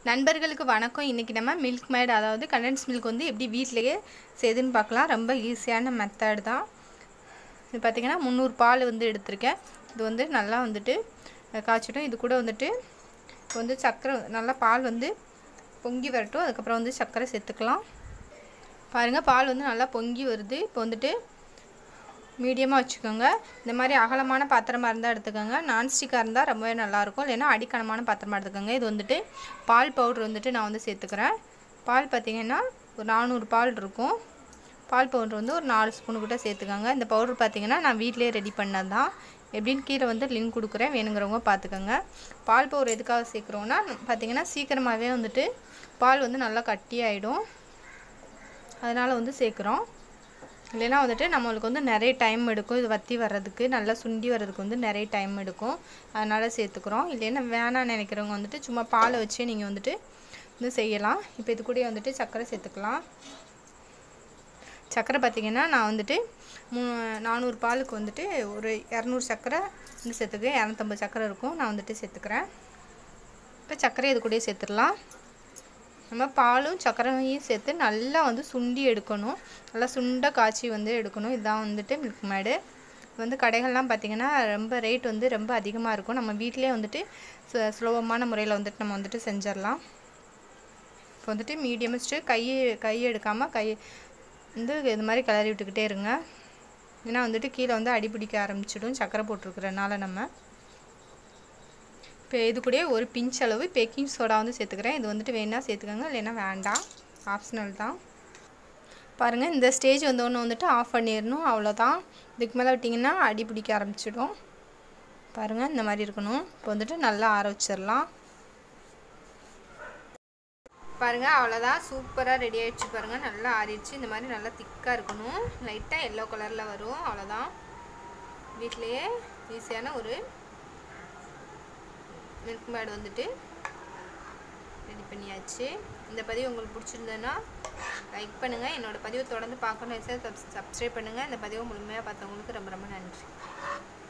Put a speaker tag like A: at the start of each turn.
A: நண்பர்களுக்கு வணக்கம் இன்றைக்கி நம்ம மில்க் மேட் அதாவது கண்டென்ஸ் மில்க் வந்து எப்படி வீட்டிலேயே செய்யுதுன்னு பார்க்கலாம் ரொம்ப ஈஸியான மெத்தட் தான் இது பார்த்திங்கன்னா முந்நூறு பால் வந்து எடுத்திருக்கேன் இது வந்து நல்லா வந்துட்டு அஹ், காய்ச்சிட்டோம் இது கூட வந்துட்டு இப்போ வந்து சர்க்கரை நல்லா பால் வந்து பொங்கி வரட்டும் அதுக்கப்புறம் வந்து சர்க்கரை சேர்த்துக்கலாம் பாருங்கள் பால் வந்து நல்லா பொங்கி வருது இப்போ வந்துட்டு மீடியமாக வச்சுக்கோங்க இந்த மாதிரி அகலமான பாத்திரமா இருந்தால் எடுத்துக்கோங்க நான்ஸ்டிக்காக இருந்தால் ரொம்பவே நல்லாயிருக்கும் இல்லைன்னா அடிக்கனமான பாத்திரமா எடுத்துக்கோங்க இது வந்துட்டு பால் பவுட்ரு வந்துட்டு நான் வந்து சேர்த்துக்கிறேன் பால் பார்த்திங்கன்னா ஒரு நானூறு பால் இருக்கும் பால் பவுட்ரு வந்து ஒரு நாலு ஸ்பூனு கிட்ட சேர்த்துக்கோங்க இந்த பவுட்ரு பார்த்திங்கன்னா நான் வீட்டிலே ரெடி பண்ணது தான் எப்படின்னு கீழே வந்து லிங்க் கொடுக்குறேன் வேணுங்கிறவங்க பார்த்துக்கோங்க பால் பவுடர் எதுக்காக சேர்க்குறோன்னா பார்த்திங்கன்னா சீக்கிரமாகவே வந்துட்டு பால் வந்து நல்லா கட்டியாயிடும் அதனால் வந்து சேர்க்குறோம் இல்லைன்னா வந்துட்டு நம்மளுக்கு வந்து நிறைய டைம் எடுக்கும் இது வத்தி வர்றதுக்கு நல்லா சுண்டி வர்றதுக்கு வந்து நிறைய டைம் எடுக்கும் அதனால் சேர்த்துக்கிறோம் இல்லைன்னா வேணாம்னு நினைக்கிறவங்க வந்துட்டு சும்மா பாலை வச்சே நீங்கள் வந்துட்டு வந்து செய்யலாம் இப்போ இது கூட வந்துட்டு சர்க்கரை சேர்த்துக்கலாம் சர்க்கரை பார்த்திங்கன்னா நான் வந்துட்டு மூ நானூறு பாலுக்கு வந்துட்டு ஒரு இரநூறு சர்க்கரை வந்து சேர்த்துக்கிறேன் இரநூத்தம்பது சர்க்கரை இருக்கும் நான் வந்துட்டு சேர்த்துக்கிறேன் இப்போ சர்க்கரை இது கூடயே சேர்த்துடலாம் நம்ம பாலும் சர்க்கரையும் சேர்த்து நல்லா வந்து சுண்டி எடுக்கணும் நல்லா சுண்ட காய்ச்சி வந்து எடுக்கணும் இதுதான் வந்துட்டு மில்க் மேடு இது வந்து கடைகள்லாம் பார்த்திங்கன்னா ரொம்ப ரேட் வந்து ரொம்ப அதிகமாக இருக்கும் நம்ம வீட்டிலே வந்துட்டு சு- சுலபமான முறையில் வந்துட்டு நம்ம வந்துட்டு செஞ்சிடலாம் இப்போ வந்துட்டு மீடியம் வச்சுட்டு கையை கை எடுக்காமல் கை வந்து இது மாதிரி கிளறி விட்டுக்கிட்டே இருங்க ஏன்னா வந்துட்டு கீழே வந்து அடி பிடிக்க ஆரம்பிச்சிடும் சர்க்கரை போட்டிருக்கிறனால நம்ம இப்போ இது கூடயே ஒரு பிஞ்ச் அளவு பேக்கிங் சோடா வந்து சேர்த்துக்கிறேன் இது வந்துட்டு வேணால் சேர்த்துக்கோங்க இல்லைன்னா வேண்டாம் ஆப்ஷனல் தான் பாருங்கள் இந்த ஸ்டேஜ் வந்தோடனே வந்துட்டு ஆஃப் பண்ணிடணும் அவ்வளோதான் இதுக்கு மேலே விட்டிங்கன்னா அடி பிடிக்க ஆரம்பிச்சிடும் பாருங்கள் இந்த மாதிரி இருக்கணும் இப்போ வந்துட்டு நல்லா ஆற வச்சிடலாம் பாருங்கள் அவ்வளோதான் சூப்பராக ரெடி ஆயிடுச்சு பாருங்கள் நல்லா ஆறிடுச்சு இந்த மாதிரி நல்லா திக்காக இருக்கணும் லைட்டாக எல்லோ கலரில் வரும் அவ்வளோதான் வீட்டிலையே ஈஸியான ஒரு மில்க் மேட் வந்துட்டு ரெடி பண்ணியாச்சு இந்த பதிவு உங்களுக்கு பிடிச்சிருந்ததுன்னா லைக் பண்ணுங்கள் என்னோட பதிவை தொடர்ந்து பார்க்கணும் சப்ஸ்கிரைப் பண்ணுங்கள் இந்த பதிவை முழுமையாக பார்த்தவங்களுக்கு ரொம்ப ரொம்ப நன்றி